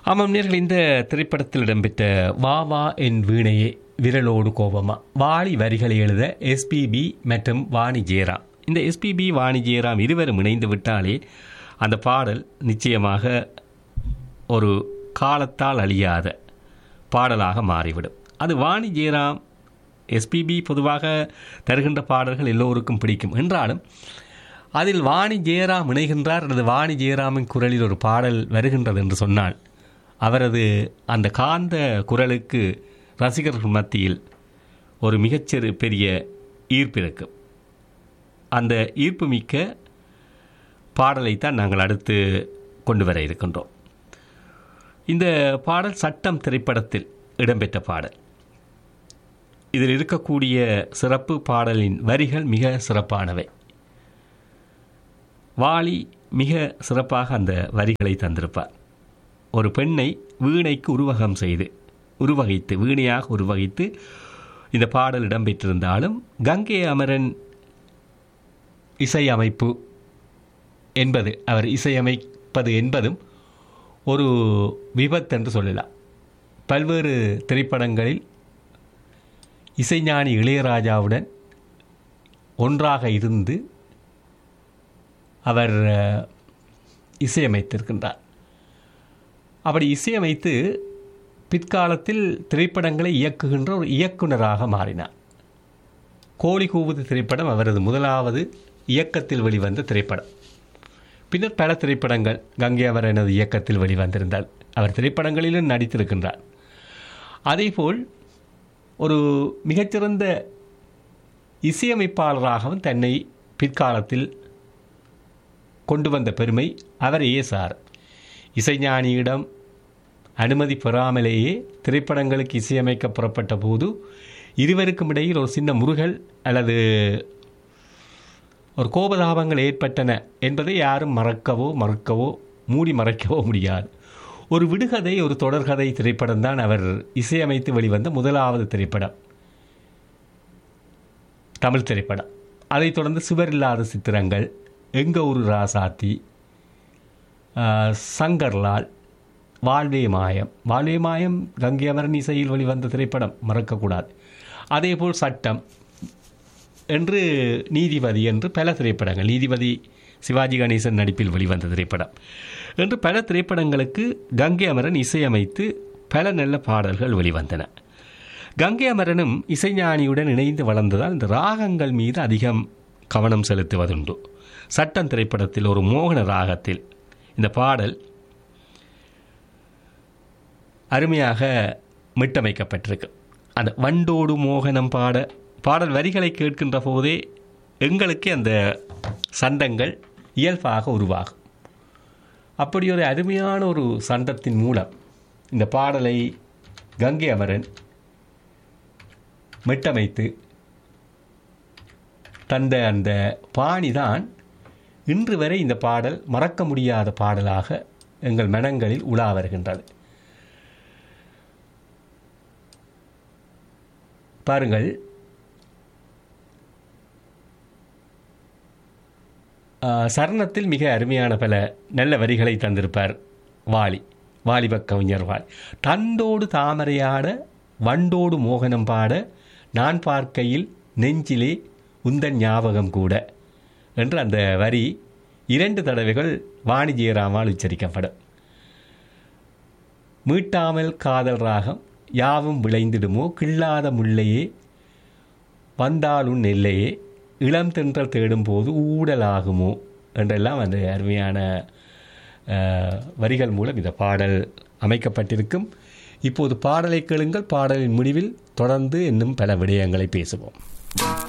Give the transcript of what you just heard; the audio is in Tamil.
ஆமாம் நேர்கள் இந்த திரைப்படத்தில் இடம்பெற்ற வா வா என் வீணையே விரலோடு கோபமா வாலி வரிகளை எழுத எஸ்பிபி மற்றும் வாணி ஜெயராம் இந்த எஸ்பிபி வாணி ஜெயராம் இருவரும் இணைந்து விட்டாலே அந்த பாடல் நிச்சயமாக ஒரு காலத்தால் அழியாத பாடலாக மாறிவிடும் அது வாணி ஜெயராம் எஸ்பிபி பொதுவாக தருகின்ற பாடல்கள் எல்லோருக்கும் பிடிக்கும் என்றாலும் அதில் வாணி ஜெயராம் இணைகின்றார் அல்லது வாணி ஜெயராமின் குரலில் ஒரு பாடல் வருகின்றது என்று சொன்னால் அவரது அந்த காந்த குரலுக்கு ரசிகர்கள் மத்தியில் ஒரு மிகச்சிறு பெரிய ஈர்ப்பு இருக்கும் அந்த ஈர்ப்பு மிக்க பாடலைத்தான் நாங்கள் அடுத்து கொண்டு வர இருக்கின்றோம் இந்த பாடல் சட்டம் திரைப்படத்தில் இடம்பெற்ற பாடல் இதில் இருக்கக்கூடிய சிறப்பு பாடலின் வரிகள் மிக சிறப்பானவை வாலி மிக சிறப்பாக அந்த வரிகளை தந்திருப்பார் ஒரு பெண்ணை வீணைக்கு உருவகம் செய்து உருவகித்து வீணையாக உருவகித்து இந்த பாடல் இடம்பெற்றிருந்தாலும் கங்கை அமரன் இசையமைப்பு என்பது அவர் இசையமைப்பது என்பதும் ஒரு விபத்து என்று சொல்லலாம் பல்வேறு திரைப்படங்களில் இசைஞானி இளையராஜாவுடன் ஒன்றாக இருந்து அவர் இசையமைத்திருக்கின்றார் அப்படி இசையமைத்து பிற்காலத்தில் திரைப்படங்களை இயக்குகின்ற ஒரு இயக்குனராக மாறினார் கோழி கூவுது திரைப்படம் அவரது முதலாவது இயக்கத்தில் வெளிவந்த திரைப்படம் பின்னர் பல திரைப்படங்கள் கங்கை அவர் எனது இயக்கத்தில் வெளிவந்திருந்தார் அவர் திரைப்படங்களிலும் நடித்திருக்கின்றார் அதேபோல் ஒரு மிகச்சிறந்த இசையமைப்பாளராகவும் தன்னை பிற்காலத்தில் கொண்டு வந்த பெருமை அவரையே சார் இசைஞானியிடம் அனுமதி பெறாமலேயே திரைப்படங்களுக்கு இசையமைக்க புறப்பட்ட போது இருவருக்கும் இடையில் ஒரு சின்ன முருகல் அல்லது ஒரு கோபதாபங்கள் ஏற்பட்டன என்பதை யாரும் மறக்கவோ மறுக்கவோ மூடி மறைக்கவோ முடியாது ஒரு விடுகதை ஒரு தொடர்கதை திரைப்படம் தான் அவர் இசையமைத்து வெளிவந்த முதலாவது திரைப்படம் தமிழ் திரைப்படம் அதைத் தொடர்ந்து சுவரில்லாத சித்திரங்கள் எங்க ஒரு ராசாத்தி சங்கர்லால் வாழ்வே மாயம் வாழ்வே மாயம் கங்கை அமரன் இசையில் வெளிவந்த திரைப்படம் மறக்கக்கூடாது அதேபோல் சட்டம் என்று நீதிபதி என்று பல திரைப்படங்கள் நீதிபதி சிவாஜி கணேசன் நடிப்பில் வெளிவந்த திரைப்படம் என்று பல திரைப்படங்களுக்கு கங்கை அமரன் இசையமைத்து பல நல்ல பாடல்கள் வெளிவந்தன கங்கை அமரனும் இசைஞானியுடன் இணைந்து வளர்ந்ததால் இந்த ராகங்கள் மீது அதிகம் கவனம் செலுத்துவதுண்டு சட்டம் திரைப்படத்தில் ஒரு மோகன ராகத்தில் இந்த பாடல் அருமையாக மிட்டமைக்கப்பட்டிருக்கு அந்த வண்டோடு மோகனம் பாட பாடல் வரிகளை கேட்கின்ற போதே எங்களுக்கே அந்த சண்டங்கள் இயல்பாக உருவாகும் அப்படி ஒரு அருமையான ஒரு சண்டத்தின் மூலம் இந்த பாடலை கங்கை அமரன் மிட்டமைத்து தந்த அந்த பாணிதான் இன்று வரை இந்த பாடல் மறக்க முடியாத பாடலாக எங்கள் மனங்களில் உலா வருகின்றது பாருங்கள் சரணத்தில் மிக அருமையான பல நல்ல வரிகளை தந்திருப்பார் வாலி வாலிப கவிஞர் வாலி தண்டோடு தாமரையாட வண்டோடு மோகனம் பாட நான் பார்க்கையில் நெஞ்சிலே உந்தன் ஞாபகம் கூட என்று அந்த வரி இரண்டு தடவைகள் வாணிஜியராமால் உச்சரிக்கப்படும் மீட்டாமல் காதல் ராகம் யாவும் விளைந்திடுமோ கிள்ளாத முல்லையே வந்தாலும் நெல்லையே இளம் தென்றல் தேடும் போது ஊடலாகுமோ என்றெல்லாம் அந்த அருமையான வரிகள் மூலம் இந்த பாடல் அமைக்கப்பட்டிருக்கும் இப்போது பாடலை கேளுங்கள் பாடலின் முடிவில் தொடர்ந்து இன்னும் பல விடயங்களை பேசுவோம்